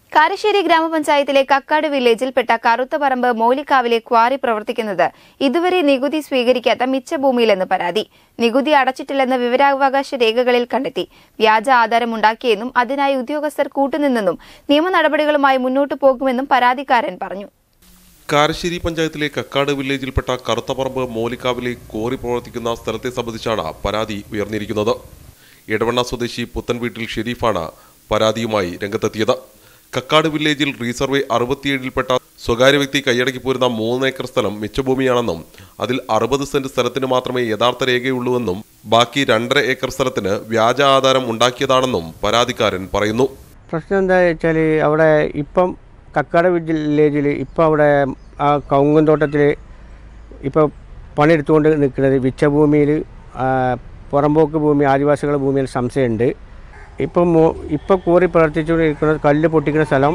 കാരശ്ശേരി ഗ്രാമപഞ്ചായത്തിലെ കക്കാട് വില്ലേജിൽപ്പെട്ട കറുത്തപറമ്പ് മൗലിക്കാവിലെ ക്വാറി പ്രവർത്തിക്കുന്നത് ഇതുവരെ നികുതി സ്വീകരിക്കാത്ത മിച്ചഭൂമിയിലെന്ന് പരാതി നികുതി അടച്ചിട്ടില്ലെന്ന് വിവരാവകാശ രേഖകളിൽ കണ്ടെത്തി വ്യാജ ആധാരമുണ്ടാക്കിയെന്നും അതിനായി ഉദ്യോഗസ്ഥർ കൂട്ടുനിന്നെന്നും നിയമ നടപടികളുമായി മുന്നോട്ടു പോകുമെന്നും പരാതിക്കാരൻ പറഞ്ഞു കാരശ്ശേരി പഞ്ചായത്തിലെ കക്കാട് വില്ലേജിൽപ്പെട്ട കറുത്തപ്പറമ്പ് മോലിക്കാവിലെ കോറി പ്രവർത്തിക്കുന്ന സ്ഥലത്തെ സംബന്ധിച്ചാണ് പരാതി ഉയർന്നിരിക്കുന്നത് ഇടവണ്ണ സ്വദേശി പുത്തൻ വീട്ടിൽ ഷെരീഫാണ് പരാതിയുമായി രംഗത്തെത്തിയത് കക്കാട് വില്ലേജിൽ റീസർവേ അറുപത്തിയേഴിൽപ്പെട്ട സ്വകാര്യ വ്യക്തി കൈയടക്കി പോരുന്ന മൂന്ന് ഏക്കർ സ്ഥലം മിച്ചഭൂമിയാണെന്നും അതിൽ അറുപത് സെന്റ് സ്ഥലത്തിന് മാത്രമേ യഥാർത്ഥ രേഖയുള്ളൂവെന്നും ബാക്കി രണ്ടര ഏക്കർ സ്ഥലത്തിന് വ്യാജ ആധാരം ഉണ്ടാക്കിയതാണെന്നും പരാതിക്കാരൻ പറയുന്നു പ്രശ്നം എന്താ വെച്ചാൽ അവിടെ ഇപ്പം കക്കാട് വില്ലേജിൽ ഇപ്പം അവിടെ ആ കവുങ്ങും തോട്ടത്തിൽ ഇപ്പോൾ പണിയെടുത്തുകൊണ്ട് നിൽക്കുന്നത് വിച്ചഭൂമിയിൽ പുറമ്പോക്ക് ഭൂമി ആദിവാസികളുടെ ഭൂമിയിൽ സംശയമുണ്ട് ഇപ്പം മോ- ഇപ്പം കോറി പ്രവർത്തിച്ചുകൊണ്ടിരിക്കുന്ന കല്ല് പൊട്ടിക്കുന്ന സ്ഥലം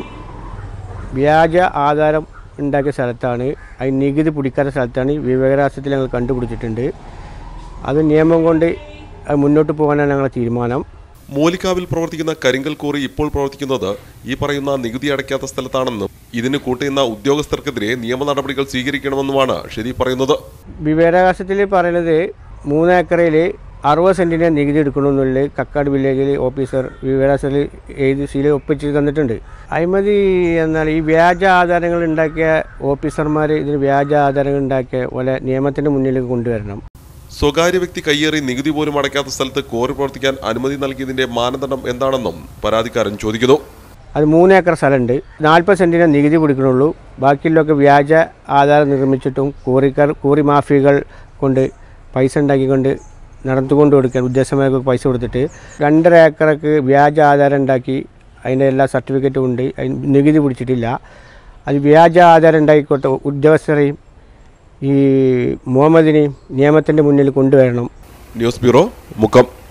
വ്യാജ ആധാരം ഉണ്ടാക്കിയ സ്ഥലത്താണ് അത് നികുതി പിടിക്കാത്ത സ്ഥലത്താണ് ഈ വിവരാശത്തിൽ ഞങ്ങൾ കണ്ടുപിടിച്ചിട്ടുണ്ട് അത് നിയമം കൊണ്ട് അത് മുന്നോട്ട് പോകാനാണ് ഞങ്ങളുടെ തീരുമാനം മൂലിക്കാവിൽ പ്രവർത്തിക്കുന്ന കരിങ്കൽ കോറി ഇപ്പോൾ പ്രവർത്തിക്കുന്നത് ഈ പറയുന്ന നികുതി അടയ്ക്കാത്ത സ്ഥലത്താണെന്നും ഇതിന് കൂട്ടുന്ന ഉദ്യോഗസ്ഥർക്കെതിരെ നിയമ നടപടികൾ സ്വീകരിക്കണമെന്നുമാണ് ഷെരീഫ് പറയുന്നത് വിവരാകാശത്തിൽ പറയുന്നത് മൂന്ന് ഏക്കറയിൽ അറുപത് സെൻറ്റിന് നികുതി എടുക്കണമെന്നുള്ളത് കക്കാട് വില്ലേജിൽ ഓഫീസർ വിവരാകാശത്തിൽ എഴുതി സീൽ ഒപ്പിച്ച് തന്നിട്ടുണ്ട് അഴിമതി എന്നാൽ ഈ വ്യാജ ആധാരങ്ങൾ ഉണ്ടാക്കിയ ഓഫീസർമാർ ഇതിന് വ്യാജ ആധാരങ്ങൾ ഉണ്ടാക്കിയ പോലെ നിയമത്തിൻ്റെ മുന്നിലേക്ക് കൊണ്ടുവരണം സ്വകാര്യ വ്യക്തി കയ്യേറി നികുതി പോലും അടയ്ക്കാത്ത സ്ഥലത്ത് കോറി പ്രവർത്തിക്കാൻ അനുമതി നൽകിയതിന്റെ മാനദണ്ഡം എന്താണെന്നും പരാതിക്കാരൻ ചോദിക്കുന്നു അത് മൂന്ന് ഏക്കർ സ്ഥലമുണ്ട് നാൽപ്പത് സെൻറ്റിനെ നികുതി പിടിക്കണുള്ളൂ ബാക്കിയുള്ളതൊക്കെ വ്യാജ ആധാരം നിർമ്മിച്ചിട്ടും കോറിക്കാർ കോറി മാഫിയകൾ കൊണ്ട് പൈസ ഉണ്ടാക്കിക്കൊണ്ട് നടത്തുകൊണ്ട് കൊടുക്കാൻ ഉദ്ദേശമാർക്ക് പൈസ കൊടുത്തിട്ട് രണ്ടര ഏക്കറക്ക് വ്യാജ ആധാരം ഉണ്ടാക്കി അതിൻ്റെ എല്ലാ സർട്ടിഫിക്കറ്റും ഉണ്ട് അതിന് നികുതി പിടിച്ചിട്ടില്ല അത് വ്യാജ ആധാരം ഉണ്ടാക്കിക്കൊടുത്ത ഉദ്യോഗസ്ഥരെയും ഈ മുഹമ്മദിനെയും നിയമത്തിൻ്റെ മുന്നിൽ കൊണ്ടുവരണം ന്യൂസ് ബ്യൂറോ മുക്കം